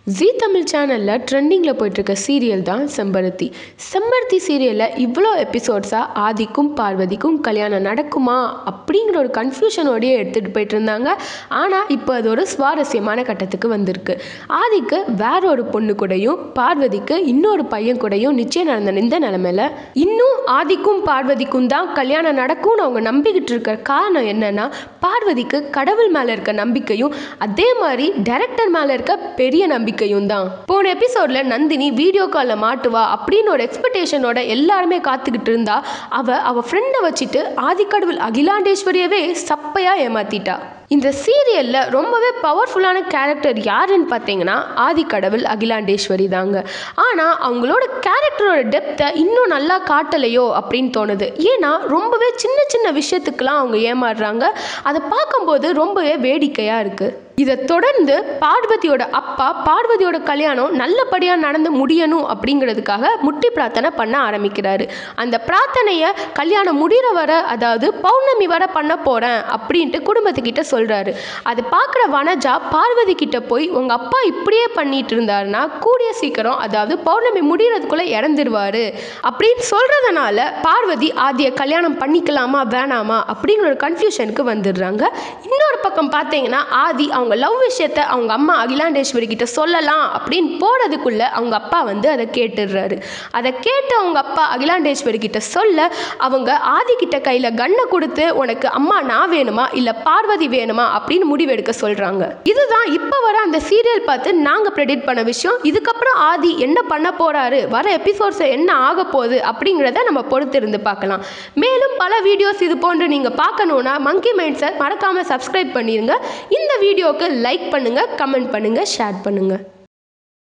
ஜீ தமிழ் சேனலில் ட்ரெண்டிங்கில் போயிட்டுருக்க சீரியல் தான் செம்பருத்தி செம்பருத்தி சீரியலில் இவ்வளோ எபிசோட்ஸாக ஆதிக்கும் பார்வதிக்கும் கல்யாணம் நடக்குமா அப்படிங்கிற ஒரு கன்ஃபியூஷனோடயே எடுத்துகிட்டு போயிட்டு இருந்தாங்க ஆனால் இப்போ அது ஒரு சுவாரஸ்யமான கட்டத்துக்கு வந்திருக்கு ஆதிக்கு வேற ஒரு பொண்ணு கூடயும் பார்வதிக்கு இன்னொரு பையன் கூடயும் நிச்சயம் நடந்த இந்த நிலமையில இன்னும் ஆதிக்கும் பார்வதிக்கும் தான் கல்யாணம் நடக்கும்னு அவங்க நம்பிக்கிட்டு இருக்கிற காரணம் என்னன்னா பார்வதிக்கு கடவுள் மேலே இருக்க நம்பிக்கையும் அதே மாதிரி டைரக்டர் மேலே இருக்க பெரிய நம்பிக்கையும் தான் போன எபிசோட்ல நந்தினி வீடியோ காலில் மாட்டுவா அப்படின்னு ஒரு எக்ஸ்பெக்டேஷனோட எல்லாருமே காத்துக்கிட்டு இருந்தா அவ அவ ஃப்ரெண்டை வச்சுட்டு ஆதிக்கடவுள் அகிலாண்டேஸ்வரியவே சப்பையா ஏமாத்திட்டா இந்த சீரியலில் ரொம்பவே பவர்ஃபுல்லான கேரக்டர் யாருன்னு பார்த்தீங்கன்னா ஆதிக்கடவுள் அகிலாண்டேஸ்வரி தாங்க ஆனால் அவங்களோட கேரக்டரோட டெப்த்தை இன்னும் நல்லா காட்டலையோ அப்படின்னு தோணுது ஏன்னா ரொம்பவே சின்ன சின்ன விஷயத்துக்கெல்லாம் அவங்க ஏமாறுறாங்க அதை பார்க்கும்போது ரொம்பவே வேடிக்கையாக இருக்குது இதை தொடர்ந்து பார்வதியோட அப்பா பார்வதியோட கல்யாணம் நல்லபடியாக நடந்து முடியணும் அப்படிங்கிறதுக்காக முட்டி பிரார்த்தனை பண்ண ஆரம்பிக்கிறாரு அந்த பிரார்த்தனையை கல்யாணம் முடிகிற வர அதாவது பௌர்ணமி வர பண்ண போகிறேன் அப்படின்ட்டு குடும்பத்துக்கிட்ட சொல்கிறாரு அதை பார்க்குற வனஜா பார்வதி கிட்ட போய் உங்கள் அப்பா இப்படியே பண்ணிட்டு இருந்தாருன்னா கூடிய சீக்கிரம் அதாவது பௌர்ணமி முடிகிறதுக்குள்ளே இறந்துருவாரு அப்படின்னு சொல்கிறதுனால பார்வதி ஆதியை கல்யாணம் பண்ணிக்கலாமா வேணாமா அப்படிங்கிற ஒரு கன்ஃபியூஷனுக்கு வந்துடுறாங்க இன்னொரு பக்கம் பார்த்தீங்கன்னா ஆதி அவங்க லவ் விஷயத்த அவங்க அம்மா அகிலாண்டேஸ்வரி கிட்ட சொல்லலாம் அப்படின்னு போனதுக்குள்ள அவங்க அப்பா வந்து அதை கேட்டுடுறாரு அதை கேட்டு அவங்க அப்பா அகிலாண்டேஸ்வரி கிட்ட சொல்ல அவங்க ஆதி கிட்ட கையில் கண்ணை கொடுத்து உனக்கு அம்மா நான் வேணுமா இல்லை பார்வதி வேணுமா அப்படின்னு முடிவெடுக்க சொல்கிறாங்க இதுதான் இப்போ வர அந்த சீரியல் பார்த்து நாங்கள் ப்ரெடிக்ட் பண்ண விஷயம் இதுக்கப்புறம் ஆதி என்ன பண்ண போகிறாரு வர எபிசோட்ஸ் என்ன ஆக போகுது அப்படிங்கிறத நம்ம பொறுத்து இருந்து பார்க்கலாம் மேலும் பல வீடியோஸ் இது போன்று நீங்கள் பார்க்கணுன்னா மங்கி மைண்ட்ஸை மறக்காமல் சப்ஸ்கிரைப் பண்ணிடுங்க இந்த வீடியோவுக்கு லைக் பண்ணுங்கள் கமெண்ட் பண்ணுங்கள் ஷேர் பண்ணுங்கள்